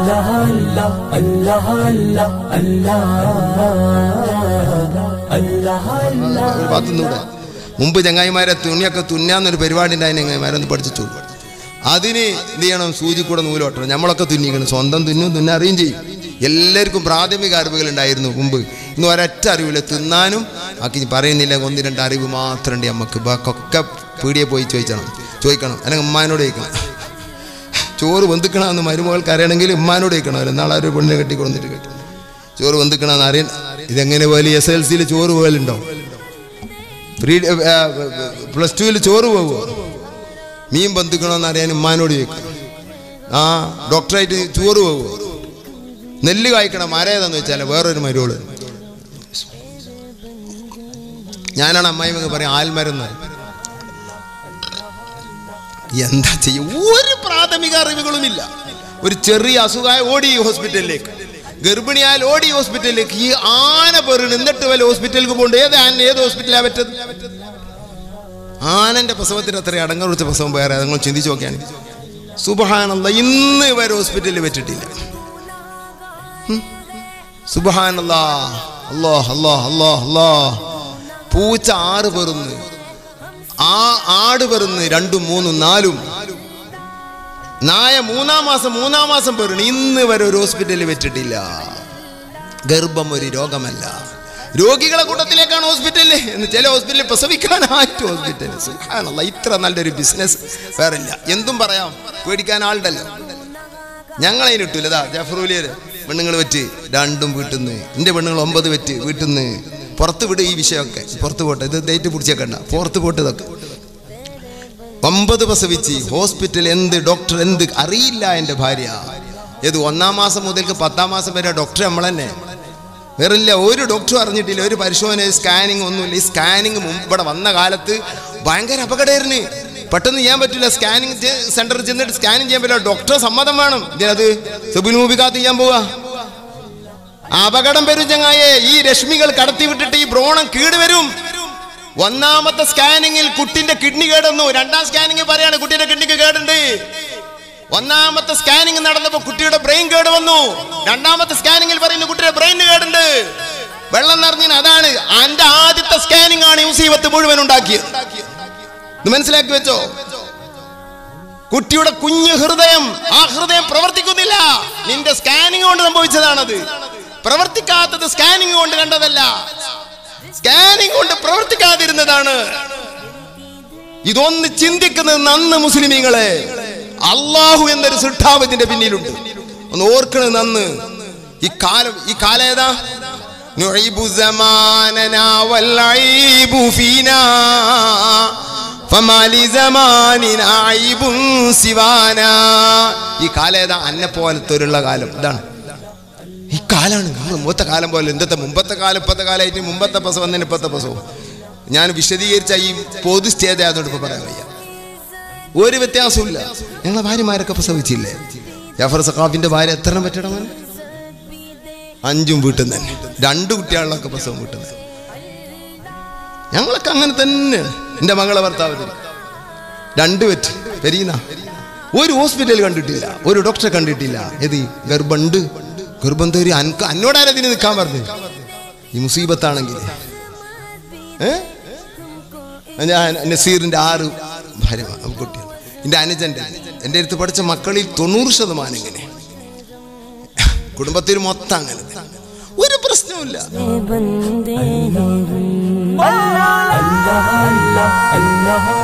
ഒരു ഭാഗത്തുനിന്നൂടെ മുമ്പ് ചങ്ങായിമാരെ തുണിയൊക്കെ തുന്നാന്നൊരു പരിപാടി ഉണ്ടായിരുന്നു ചങ്ങായിമാരൊന്ന് പഠിച്ചു അതിന് എന്ത് ചെയ്യണം സൂചി കൂടെ നൂലോട്ടണം നമ്മളൊക്കെ തുന്നിക്കണം സ്വന്തം തുന്നും തുന്ന അറിയും ചെയ്യും എല്ലാവർക്കും പ്രാഥമിക അറിവുകൾ ഉണ്ടായിരുന്നു മുമ്പ് ഇന്ന് ഒരൊറ്റ അറിവില്ല തിന്നാനും ആക്കി പറയുന്നില്ല ഒന്ന് രണ്ട് അറിവ് മാത്രം ഉണ്ട് നമുക്ക് ബാക്കൊക്കെ പീടിയെ പോയി ചോദിക്കണം ചോദിക്കണം അല്ലെങ്കിൽ ഉമ്മാനോട് ചോദിക്കണം ചോറ് വെന്തിക്കണമെന്ന് മരുമകൾക്ക് അറിയണമെങ്കിൽ ഉമ്മാനോട് ചോദിക്കണം നാളെ ഒരു പെണ്ണിനെ കെട്ടി കൊണ്ടിട്ട് കേട്ടു ചോറ് വെന്തിക്കണമെന്ന് അറിയാൻ ഇതെങ്ങനെ പോലെ എസ് എൽ സിയിൽ ചോറ് പോകലുണ്ടോ പ്രീ പ്ലസ് ടുവിൽ ചോറ് പോകുമോ മീൻ ബന്ധിക്കണമെന്ന് അറിയാൻ ഉമ്മാനോട് ചോദിക്കണം ആ ഡോക്ടറായിട്ട് ചോറ് പോകുമോ നെല്ല് കായ്ക്കണം ആരേതാന്ന് വെച്ചാൽ വേറൊരു മരുവള് ഞാനാണ് അമ്മായിമൊക്കെ പറയാം ആൽമരുന്ന് എന്താ ചെയ്യും ഒരു പ്രാഥമിക അറിവുകളുമില്ല ഒരു ചെറിയ അസുഖമായ ഓടി ഈ ഹോസ്പിറ്റലിലേക്ക് ഗർഭിണിയാൽ ഓടി ഈ ഹോസ്പിറ്റലിലേക്ക് ഈ ആന പെറിണ് എന്നിട്ട് വല്ല ഹോസ്പിറ്റലിലേക്ക് പോകണ്ട ഏത് ആന ഏത് ഹോസ്പിറ്റലാണ് പറ്റത് ആനന്റെ പ്രസവത്തിന് അത്ര അടങ്ങ കുറിച്ച പ്രസവം വേറെ നിങ്ങൾ ചിന്തിച്ചു നോക്കിയാണ് സുബഹാനല്ല ഇന്ന് വരെ ഹോസ്പിറ്റലിൽ പറ്റിട്ടില്ല സുബഹാനല്ല അല്ലോ അല്ലോ അല്ലോ അല്ലോ പൂച്ച ആറ് പെറുന്ന് ആ ആട് പെറുന്ന് രണ്ടും മൂന്നും നാലും നായ മൂന്നാം മാസം മൂന്നാം മാസം പെറുണ് ഇന്ന് വരെ ഒരു ഹോസ്പിറ്റലിൽ വെച്ചിട്ടില്ല ഗർഭം ഒരു രോഗമല്ല രോഗികളെ കൂട്ടത്തിലേക്കാണ് ഹോസ്പിറ്റലിൽ എന്ന് ചില ഹോസ്പിറ്റലിൽ പ്രസവിക്കാനായിട്ട് ഹോസ്പിറ്റൽ സുഖാണല്ല ഇത്ര നല്ലൊരു ബിസിനസ് വേറില്ല എന്തും പറയാം പേടിക്കാൻ ആളുണ്ടല്ലോ ഞങ്ങളതിന് ഇട്ടില്ല ഇതാ ജഫറൂലിയര് പെണ്ണുങ്ങൾ വെറ്റ് രണ്ടും വീട്ടിൽ നിന്ന് എൻ്റെ പെണ്ണുങ്ങൾ ഒമ്പത് വെറ്റ് വീട്ടിൽ നിന്ന് പുറത്ത് വിട് ഈ വിഷയമൊക്കെ പുറത്ത് പോട്ടെ ഇത് ഡേറ്റ് പിടിച്ചേക്കണ്ട പുറത്ത് പോട്ട് ഇതൊക്കെ ഒമ്പത് പ്രസവിച്ച് ഹോസ്പിറ്റൽ എന്ത് ഡോക്ടർ എന്ത് അറിയില്ല എൻ്റെ ഭാര്യ ഏത് ഒന്നാം മാസം മുതൽക്ക് പത്താം മാസം വരെ ഡോക്ടർ നമ്മൾ തന്നെ വേറില്ല ഒരു ഡോക്ടറും അറിഞ്ഞിട്ടില്ല ഒരു പരിശോധന സ്കാനിങ് ഒന്നുമില്ല ഈ സ്കാനിങ് മുമ്പ് ഇവിടെ വന്ന കാലത്ത് ഭയങ്കര അപകടമായിരുന്നു പെട്ടെന്ന് ചെയ്യാൻ പറ്റില്ല സ്കാനിങ് സെന്ററിൽ ചെന്നിട്ട് സ്കാനിങ് ചെയ്യാൻ പറ്റില്ല ഡോക്ടറെ സമ്മതം വേണം ഇതിനത് സെബിൽ മൂബിക്കാത്ത് ചെയ്യാൻ പോവാ അപകടം വരും ചങ്ങായെ ഈ രശ്മികൾ കടത്തി വിട്ടിട്ട് ഈ ഭ്രോണം കീട് വരും ഒന്നാമത്തെ സ്കാനിങ്ങിൽ കുട്ടിന്റെ കിഡ്നി കേടുന്നു രണ്ടാം സ്കാനിങ് പറയാണ് കുട്ടിയുടെ കിഡ്നിക്ക് കേടുണ്ട് ഒന്നാമത്തെ സ്കാനിങ് നടന്നപ്പോ കുട്ടിയുടെ ബ്രെയിൻ കേട് വന്നു രണ്ടാമത്തെ സ്കാനിങ്ങിൽ പറയുന്നു കുട്ടിയുടെ ബ്രെയിൻ കേടുണ്ട് വെള്ളം നിറഞ്ഞിന് അതാണ് എന്റെ ആദ്യത്തെ സ്കാനിങ് ആണ് യൂസീവത്ത് മുഴുവൻ ഉണ്ടാക്കിയത് ഇത് മനസ്സിലാക്കി വെച്ചോ കുട്ടിയുടെ കുഞ്ഞു ഹൃദയം ആ ഹൃദയം പ്രവർത്തിക്കുന്നില്ല നിന്റെ സ്കാനിങ് കൊണ്ട് സംഭവിച്ചതാണത് പ്രവർത്തിക്കാത്തത് സ്കാനിങ് കൊണ്ട് കണ്ടതല്ല സ്കാനിങ് കൊണ്ട് പ്രവർത്തിക്കാതിരുന്നതാണ് ഇതൊന്ന് ചിന്തിക്കുന്നത് നന്ന് മുസ്ലിമീങ്ങളെ അള്ളാഹു എന്നൊരു സൃഷ്ടാവ് ഇതിന്റെ പിന്നിലുണ്ട് ഒന്ന് ഓർക്കണത് നന്ന് ഈ കാലം ഈ കാലം ഏതാ نعيب زماننا والعيب فينا فما لزماننا عيب سوانا ഈ കാലം ഏതാ അന്നെ പോലത്തെ ഒരുള്ള കാലം ഇതാണ് ഈ കാലാണ് നമ്മൾ മുമ്പത്തെ കാലം പോലെ എന്തത്തെ മുമ്പത്തെ കാലം ഇപ്പത്തെ കാലമായിട്ട് മുമ്പത്തെ പ്രസവം തന്നെ ഇപ്പത്തെ പ്രസവം ഞാൻ വിശദീകരിച്ച ഈ പൊതു സ്റ്റേജ് ആയതുകൊണ്ട് ഇപ്പൊ പറയാൻ വയ്യ ഒരു വ്യത്യാസമില്ല ഞങ്ങളെ ഭാര്യമാരൊക്കെ പ്രസവിച്ചില്ലേ ജാഫർ സഖാഫിന്റെ ഭാര്യ എത്ര എണ്ണം പറ്റണം അവന്? അഞ്ചും വീട്ടിൽ നിന്ന് തന്നെ രണ്ട് കുട്ടികളിലൊക്കെ പ്രസവം വീട്ടിൽ നിന്ന് ഞങ്ങളൊക്കെ അങ്ങനെ തന്നെ എൻ്റെ മകളെ ഭർത്താവ് രണ്ട് പറ്റ് പെരീന ഒരു ഹോസ്പിറ്റൽ കണ്ടിട്ടില്ല ഒരു ഡോക്ടറെ കണ്ടിട്ടില്ല ഏത് ഗർഭമുണ്ട് ഗർഭം തേരി അനക്ക് അന്നോടാരാ ഇതിന് നിൽക്കാൻ പറഞ്ഞു ഈ മുസീബത്താണെങ്കിൽ ഏ ഞാൻ നസീറിന്റെ ആറ് ഭാര്യ കുട്ടികൾ എൻ്റെ അനുജന്റെ എൻ്റെ അടുത്ത് പഠിച്ച മക്കളിൽ തൊണ്ണൂറ് ശതമാനം ഇങ്ങനെ കുടുംബത്തിൽ മൊത്തം അങ്ങനെ ഒരു പ്രശ്നവുമില്ല बंदे हैं हम। अल्लाह अल्लाह अल्लाह